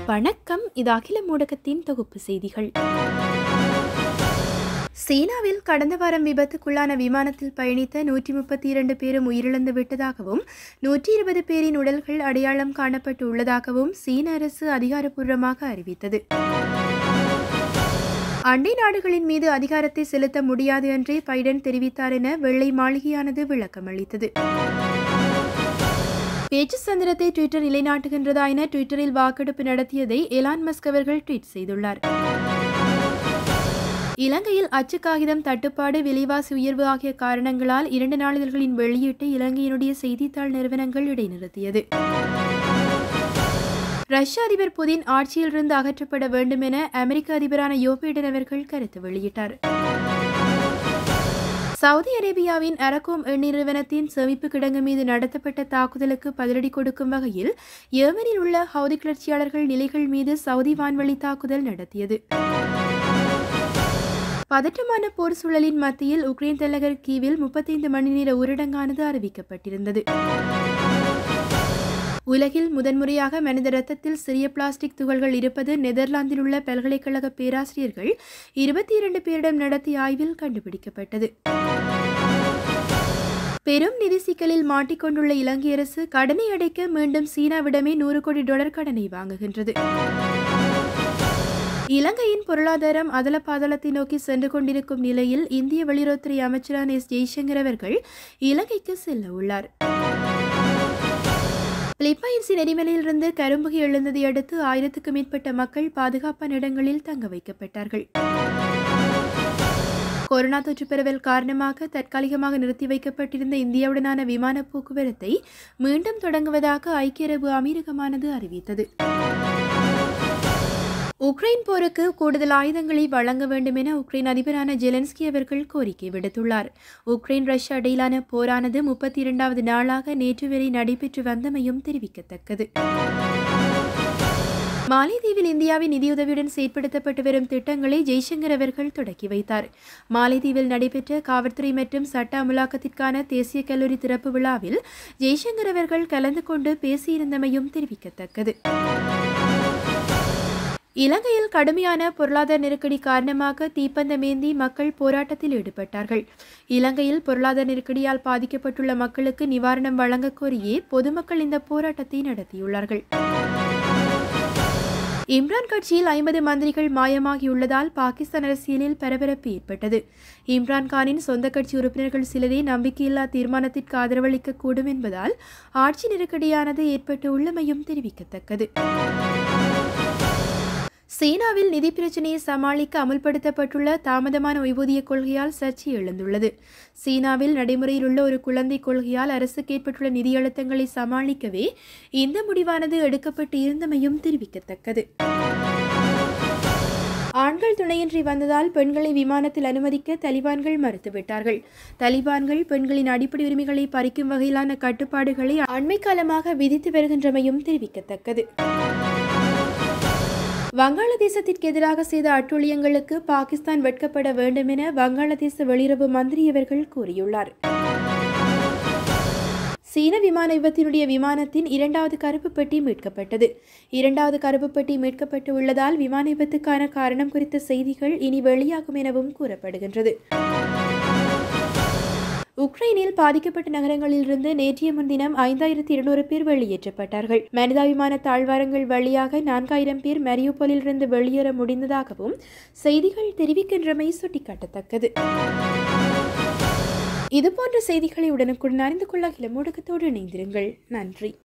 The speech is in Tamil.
வணக்கம் இது அகில ஊடகத்தின் தொகுப்பு செய்திகள் சீனாவில் கடந்த வாரம் விபத்துக்குள்ளான விமானத்தில் பயணித்த நூற்றி முப்பத்தி இரண்டு பேரும் உயிரிழந்து விட்டதாகவும் நூற்றி இருபது பேரின் உடல்கள் அடையாளம் காணப்பட்டு உள்ளதாகவும் சீன அரசு அதிகாரப்பூர்வமாக அறிவித்தது அண்டை நாடுகளின் மீது அதிகாரத்தை செலுத்த முடியாது என்றே பைடன் தெரிவித்தார் என வெள்ளை மாளிகையானது விளக்கமளித்தது பேச்சு சந்திரத்தை ட்விட்டர் நிலைநாட்டுகின்றதா என ட்விட்டரில் வாக்கெடுப்பு நடத்தியதை எலான் மஸ்க் அவர்கள் ட்வீட் செய்துள்ளார் இலங்கையில் அச்சு காகிதம் தட்டுப்பாடு விலைவாசி உயர்வு ஆகிய காரணங்களால் இரண்டு நாளிதழ்களின் வெளியீட்டை இலங்கையினுடைய செய்தித்தாள் நிறுவனங்கள் இடைநிறுத்தியது ரஷ்ய அதிபர் புதின் ஆட்சியிலிருந்து அகற்றப்பட வேண்டும் என அமெரிக்க அதிபரான யோ பைடன் அவர்கள் கருத்து வெளியிட்டார் சவுதி அரேபியாவின் அரகோம் எண்ணெய் நிறுவனத்தின் சேமிப்பு கிடங்கு மீது நடத்தப்பட்ட தாக்குதலுக்கு பதிலடி கொடுக்கும் வகையில் ஏமனில் உள்ள ஹவுதி கிளர்ச்சியாளர்கள் நிலைகள் மீது சவுதி வான்வழி தாக்குதல் நடத்தியது பதற்றமான போர் சூழலின் மத்தியில் உக்ரைன் தலைநகர் கீவில் முப்பத்தைந்து மணி நேர ஊரடங்கானது அறிவிக்கப்பட்டிருந்தது உலகில் முதன்முறையாக மனித இரத்தத்தில் சிறிய பிளாஸ்டிக் துகள்கள் இருப்பது நெதர்லாந்தில் உள்ள பல்கலைக்கழக பேராசிரியர்கள் இருபத்தி இரண்டு பேரிடம் நடத்திய ஆய்வில் கண்டுபிடிக்கப்பட்டது பெரும் நிதி சிக்கலில் மாட்டிக்கொண்டுள்ள இலங்கை அரசு கடனை அடைக்க மீண்டும் சீனாவிடமே நூறு கோடி டாலர் கடனை வாங்குகின்றது இலங்கையின் பொருளாதாரம் அதல பாதளத்தை நோக்கி சென்று கொண்டிருக்கும் நிலையில் இந்திய வெளியுறவுத்துறை அமைச்சரான எஸ் ஜெய்சங்கர் அவர்கள் இலங்கைக்கு செல்ல உள்ளார் பிலிப்பைன்ஸின் எரிமலையிலிருந்து கரும்புகை எழுந்ததை அடுத்து ஆயிரத்துக்கும் மேற்பட்ட மக்கள் பாதுகாப்பான இடங்களில் தங்க வைக்கப்பட்டார்கள் கொரோனா தொற்று பரவல் காரணமாக தற்காலிகமாக நிறுத்தி வைக்கப்பட்டிருந்த இந்தியாவுடனான விமான போக்குவரத்தை மீண்டும் தொடங்குவதாக ஐக்கிய அரபு அமீரகமானது அறிவித்தது உக்ரைன் போருக்கு கூடுதல் ஆயுதங்களை வழங்க வேண்டும் என உக்ரைன் அதிபரான ஜெலன்ஸ்கி அவர்கள் கோரிக்கை விடுத்துள்ளார் உக்ரைன் ரஷ்யா இடையிலான போரானது முப்பத்தி இரண்டாவது நாளாக நேற்று வரை நடைபெற்று வந்தமையும் தெரிவிக்கத்தக்கது மாலைதீவில் இந்தியாவின் நிதியுதவியுடன் செயற்படுத்தப்பட்டு வரும் திட்டங்களை ஜெய்சங்கர் அவர்கள் தொடக்கி வைத்தார் மாலைதீவில் நடைபெற்ற காவல்துறை மற்றும் சட்ட அமலாக்கத்திற்கான தேசிய கல்லூரி திறப்பு விழாவில் ஜெய்சங்கர் அவர்கள் கலந்து கொண்டு பேசியிருந்தமையும் தெரிவிக்கத்தக்கது இலங்கையில் கடுமையான பொருளாதார நெருக்கடி காரணமாக தீப்பந்தமேந்தி மக்கள் போராட்டத்தில் ஈடுபட்டார்கள் இலங்கையில் பொருளாதார நெருக்கடியால் பாதிக்கப்பட்டுள்ள மக்களுக்கு நிவாரணம் வழங்க கோரியே பொதுமக்கள் இந்த போராட்டத்தை நடத்தியுள்ளார்கள் இம்ரான் கட்சியில் ஐம்பது மந்திரிகள் மாயமாகியுள்ளதால் பாகிஸ்தான் அரசியலில் பரபரப்பு ஏற்பட்டது இம்ரான் கானின் சொந்த கட்சி உறுப்பினர்கள் சிலரே நம்பிக்கையில்லா தீர்மானத்திற்கு ஆதரவளிக்க கூடும் என்பதால் ஆட்சி நெருக்கடியானது ஏற்பட்டு உள்ளமையும் தெரிவிக்கத்தக்கது சீனாவில் நிதி பிரச்சினையை சமாளிக்க அமுல்படுத்தப்பட்டுள்ள தாமதமான ஓய்வூதிய கொள்கையால் சர்ச்சை எழுந்துள்ளது சீனாவில் நடைமுறையில் உள்ள ஒரு குழந்தை கொள்கையால் அரசுக்கு ஏற்பட்டுள்ள நிதி அழுத்தங்களை சமாளிக்கவே இந்த முடிவானது எடுக்கப்பட்டு இருந்தமையும் தெரிவிக்கத்தக்கது ஆண்கள் துணையின்றி வந்ததால் பெண்களை விமானத்தில் அனுமதிக்க தலிபான்கள் மறுத்துவிட்டார்கள் தலிபான்கள் பெண்களின் அடிப்படை உரிமைகளை பறிக்கும் வகையிலான கட்டுப்பாடுகளை அண்மை காலமாக விதித்து வருகின்றமையும் தெரிவிக்கத்தக்கது வங்காளதேசத்திற்கு எதிராக செய்த அட்டூழியங்களுக்கு பாகிஸ்தான் வெட்கப்பட வேண்டும் என வங்காளதேச வெளியுறவு மந்திரி அவர்கள் கூறியுள்ளார் சீன விமான விபத்தினுடைய விமானத்தின் இரண்டாவது கருப்பு பெட்டி மீட்கப்பட்டது இரண்டாவது கருப்பு பெட்டி மீட்கப்பட்டு உள்ளதால் விமான விபத்துக்கான காரணம் குறித்த செய்திகள் இனி வெளியாகும் எனவும் கூறப்படுகின்றது உக்ரைனில் பாதிக்கப்பட்ட நகரங்களிலிருந்து நேற்றைய முன்தினம் ஐந்தாயிரத்தி இருநூறு பேர் வெளியேற்றப்பட்டார்கள் மனிதாபிமான தாழ்வாரங்கள் வழியாக நான்காயிரம் பேர் மரியோபோலில் இருந்து வெளியேற முடிந்ததாகவும் செய்திகள் தெரிவிக்கின்றமை சுட்டிக்காட்டத்தக்கது இதுபோன்ற செய்திகளை உடனுக்குடன் அறிந்து கொள்ள இளமூடகத்தோடு இணைந்திருங்கள் நன்றி